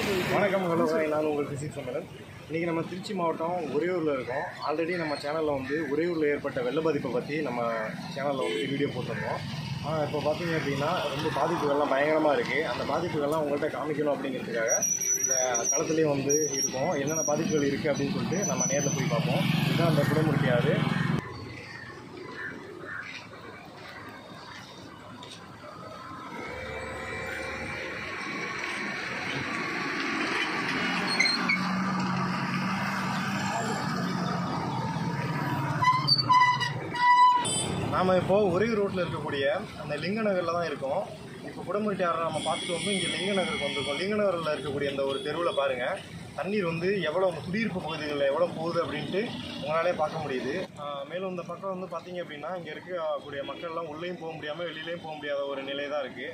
வணக்கம் hello hi நான் உங்கள் பிசிக்ஸ் சம்மரன் இன்றைக்கி நம்ம திருச்சி மாவட்டம் உறையூரில் இருக்கோம் ஆல்ரெடி நம்ம சேனலில் வந்து உறையூரில் ஏற்பட்ட வெள்ள பாதிப்பை பற்றி நம்ம சேனலில் வந்து வீடியோ போட்டிருந்தோம் ஆனால் இப்போ பார்த்தீங்க அப்படின்னா ரொம்ப பாதிப்புகள்லாம் பயங்கரமாக இருக்குது அந்த பாதிப்புகள்லாம் உங்கள்கிட்ட காமிக்கணும் அப்படிங்கிறதுக்காக இந்த களத்துலேயே வந்து இருக்கோம் என்னென்ன பாதிப்புகள் இருக்குது அப்படின்னு சொல்லிட்டு நம்ம நேரில் போய் பார்ப்போம் இதுதான் அந்த குடமுடிக்காது நாம் இப்போ உறையூர் ரோட்டில் இருக்கக்கூடிய அந்த லிங்க நகரில் தான் இருக்கோம் இப்போ குடமுருட்டி ஆறு நம்ம பார்த்துட்டு வந்து இங்கே லிங்க நகருக்கு வந்திருக்கோம் லிங்க நகரில் இருக்கக்கூடிய அந்த ஒரு தெருவில் பாருங்கள் தண்ணீர் வந்து எவ்வளோ குடியிருப்பு பகுதிகளில் எவ்வளோ போகுது அப்படின்ட்டு உங்களாலே பார்க்க முடியுது ஆஹ் மேலும் இந்த பக்கம் வந்து பார்த்தீங்க அப்படின்னா இங்கே இருக்கக்கூடிய மக்கள்லாம் உள்ளேயும் போக முடியாமல் வெளியிலையும் போக முடியாத ஒரு நிலை தான் இருக்குது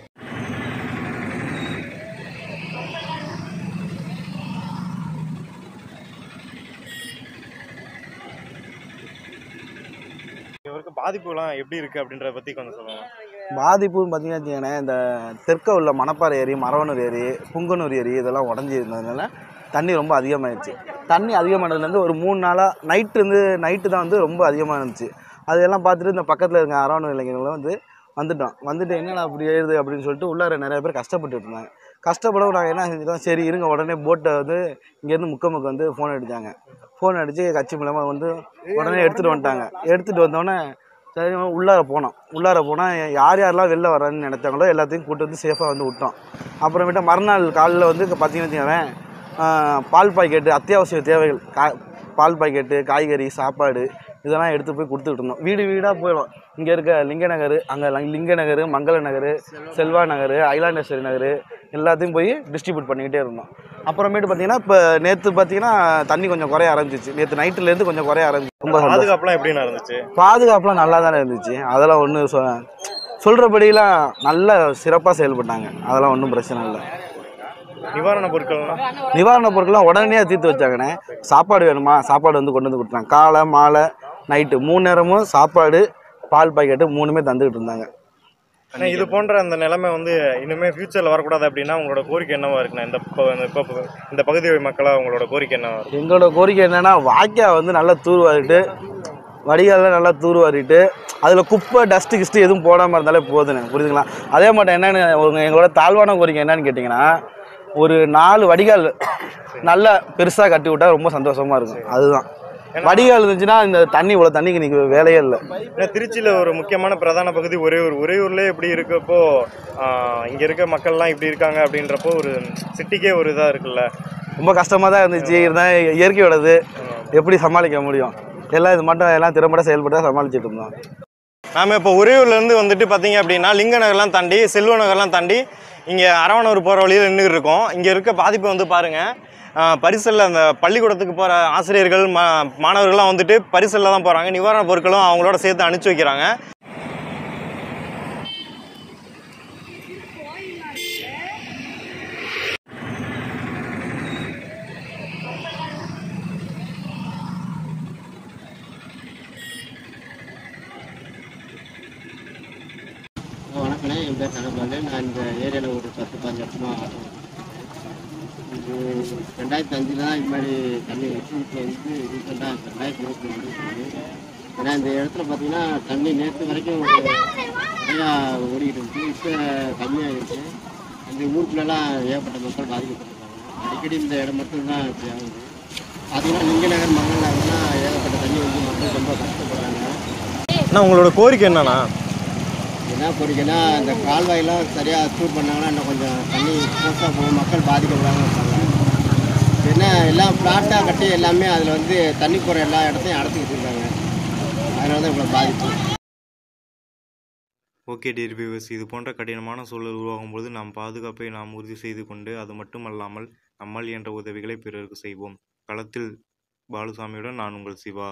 இவருக்கு பாதிப்புலாம் எப்படி இருக்குது அப்படின்றத பற்றி கொஞ்சம் சொல்லுங்கள் பாதிப்புன்னு பார்த்தீங்கன்னா வச்சுக்கோங்களேன் இந்த தெற்க உள்ள மணப்பாறை ஏரி மரவனூர் ஏரி புங்கனூர் ஏரி இதெல்லாம் உடஞ்சி இருந்ததுனால தண்ணி ரொம்ப அதிகமாகிடுச்சு தண்ணி அதிகமானதுலேருந்து ஒரு மூணு நாளாக நைட்டு இருந்து நைட்டு தான் வந்து ரொம்ப அதிகமாக இருந்துச்சு அதெல்லாம் பார்த்துட்டு இந்த பக்கத்தில் இருக்க அரவணூர் இளைஞர்களும் வந்து வந்துட்டோம் வந்துட்டு என்னடா அப்படி எழுது அப்படின்னு சொல்லிட்டு உள்ளார நிறைய பேர் கஷ்டப்பட்டுட்டு இருந்தாங்க கஷ்டப்படவும் நாங்கள் என்ன செஞ்சிட்டோம் சரி இருங்க உடனே போட்டை வந்து இங்கேருந்து முக்கமுக்கு வந்து ஃபோன் அடித்தாங்க ஃபோன் அடித்து கட்சி மூலமாக வந்து உடனே எடுத்துகிட்டு வந்துட்டாங்க எடுத்துகிட்டு வந்தோடனே சரி உள்ளார போனோம் உள்ளார போனால் யார் யாரெல்லாம் வெளில வரான்னு நினைச்சாங்களோ எல்லாத்தையும் கூட்டு வந்து சேஃபாக வந்து விட்டோம் அப்புறமேட்டு மறுநாள் காலையில் வந்து பார்த்தீங்கன்னு வச்சுக்கோங்களேன் ஆஹ், பால் பாக்கெட்டு அத்தியாவசிய தேவைகள் கா பால் பாக்கெட்டு காய்கறி சாப்பாடு இதெல்லாம் எடுத்து போய் கொடுத்துட்டு இருந்தோம் வீடு வீடாக போயிடும் இங்கே இருக்க லிங்க நகர் அங்கே லிங்க நகர் மங்கள நகர் செல்வா நகர் ஐலாண்டேஸ்வரி நகர் எல்லாத்தையும் போய் டிஸ்ட்ரிபியூட் பண்ணிக்கிட்டே இருந்தோம் அப்புறமேட்டு பார்த்தீங்கன்னா இப்போ நேற்று பார்த்தீங்கன்னா தண்ணி கொஞ்சம் குறைய ஆரம்பிச்சிச்சு நேற்று நைட்டுலேருந்து கொஞ்சம் குறைய ஆரம்பிச்சு ரொம்ப சந்தோஷம். பாதுகாப்புலாம் எப்படிண்ணா இருந்துச்சு பாதுகாப்புலாம் நல்லா தானே இருந்துச்சு அதெல்லாம் ஒன்றும் சொ சொல்கிறபடியெலாம் நல்ல சிறப்பாக செயல்பட்டாங்க அதெல்லாம் ஒன்றும் பிரச்சனை இல்லை நிவாரண பொருட்கள்லாம் நிவாரணப் பொருட்கள்லாம் உடனே தீர்த்து வச்சாங்கண்ணே சாப்பாடு வேணுமா சாப்பாடு வந்து கொண்டு வந்து கொடுத்தாங்க காலை மாலை நைட்டு மூணு நேரமும் சாப்பாடு பால் பாக்கெட்டு மூணுமே தந்துக்கிட்டு இருந்தாங்க ஆனா இது போன்ற அந்த நிலைமை வந்து இனிமே ஃபியூச்சர்ல வரக்கூடாது அப்படின்னா உங்களோட கோரிக்கை என்னவா இருக்குண்ணா இந்த ப- இந்த இப்ப- இந்த பகுதி மக்களா உங்களோட கோரிக்கை என்னவா இருக்கு எங்களோட கோரிக்கை என்னன்னா வாய்க்கா வந்து நல்லா தூர்வாரிட்டு வடிகாலில் நல்லா தூர்வாரிட்டு அதில் குப்பை டஸ்ட்டு கிஸ்ட்டு எதுவும் போடாமல் இருந்தாலே போதுண்ணே புரியுதுங்களா அதே மட்டும் என்னென்னு உங்க- எங்களோட தாழ்வான கோரிக்கை என்னன்னு கேட்டிங்கன்னா ஒரு நாலு வடிகால் நல்லா பெருசாக கட்டி விட்டா ரொம்ப சந்தோஷமாக இருக்கும் அதுதான் வடிகால் இருந்துச்சுன்னா இந்த தண்ணி இவ்வளோ தண்ணிக்கு நிற்க வேலையே இல்லை ஏன்னா திருச்சியில ஒரு முக்கியமான பிரதான பகுதி ஒரே ஒரு ஒரே ஊர்லயே இப்படி இருக்கப்போ ஆஹ், இங்க இருக்க மக்கள்லாம் இப்படி இருக்காங்க அப்படின்றப்போ ஒரு சிட்டிக்கே ஒரு இதா இருக்குல்ல ரொம்ப கஷ்டமாக தான் இருந்துச்சு இருந்தால் இயற்கையோடது எப்படி சமாளிக்க முடியும் எல்லாம் இது மட்டும் எல்லாம் திறம்பட செயல்பட்டு சமாளிச்சுட்டு இருந்தோம் நாம இப்போ உறையூர்ல இருந்து வந்துட்டு பாத்தீங்க அப்படின்னா லிங்க நகர்லாம் தாண்டி செல்வ நகர்லாம் தாண்டி இங்க அரவணூர் போற வழியில நின்றுட்டு இருக்கோம் இங்க இருக்க பாதிப்பை வந்து பாருங்க ஆஹ், பரிசல்ல அந்த பள்ளிக்கூடத்துக்கு போற ஆசிரியர்கள் மா மாணவர்கள்லாம் வந்துட்டு பரிசல்ல தான் போறாங்க நிவாரண பொருட்களும் அவங்களோட சேர்த்து அனுப்பிச்சு வைக்கிறாங்க வணக்கண்ணே என் பேர் தனபாலு நான் இந்த ஏரியாவில் ஒரு பத்து பதினஞ்சு வருஷமாக இது ரெண்டாயிரத்தி அஞ்சில் தான் இது மாதிரி தண்ணி வீட்டில் வந்து ரீசெண்டாக ரெண்டாயிரத்தி இருபத்தி ரெண்டு ஏன்னா இந்த இடத்துல பார்த்தீங்கன்னா தண்ணி நேற்று வரைக்கும் ஒரு நிறையா ஓடிக்கிட்டு இருந்துச்சு இப்போ கம்மியாகிடுச்சு அந்த ஊருக்குள்ளெல்லாம் ஏகப்பட்ட மக்கள் பாதிக்கப்பட்டிருக்காங்க அடிக்கடி இந்த இடம் மட்டும்தான் இப்படி ஆகுது பார்த்தீங்கன்னா லிங்க நகர் மங்கள் நகர்லாம் ஏகப்பட்ட தண்ணி வந்து மக்கள் ரொம்ப கஷ்டப்படுறாங்க அண்ணா உங்களோட கோரிக்கை என்னன்னா என்ன கோரிக்கைன்னா இந்த கால்வாயெல்லாம் சரியாக தூர் பண்ணாங்கன்னா இன்னும் கொஞ்சம் தண்ணி ஃபோர்ஸாக போகும் மக்கள் பாதிக்கப்படாமல் இருப்பாங்க என்ன எல்லாம் ஃப்ளாட்டாக கட்டி எல்லாமே அதில் வந்து தண்ணி போகிற எல்லா இடத்தையும் அடைச்சிக்கிட்டு இருக்காங்க அதனால தான் இவ்வளோ பாதிப்பு ஓகே டியர் வியூவர்ஸ் இது போன்ற கடினமான சூழல் உருவாகும் பொழுது நாம் பாதுகாப்பை நாம் உறுதி செய்து கொண்டு அது மட்டுமல்லாமல் நம்மால் இயன்ற உதவிகளை பிறருக்கு செய்வோம் களத்தில் பாலுசாமியுடன் நான் உங்கள் Siva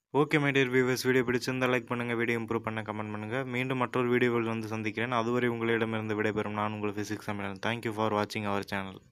okay my dear viewers video பிடிச்சிருந்தால் லைக் பண்ணுங்கள் வீடியோ இம்ப்ரூவ் பண்ண கமெண்ட் பண்ணுங்கள் மீண்டும் மற்றொரு வீடியோவில் வந்து சந்திக்கிறேன் அதுவரை உங்களிடமிருந்து விடைபெறும் நான் உங்கள் ஃபிசிக்ஸ் தமிழன் தேங்க்யூ ஃபார் வாட்சிங் அவர் சேனல்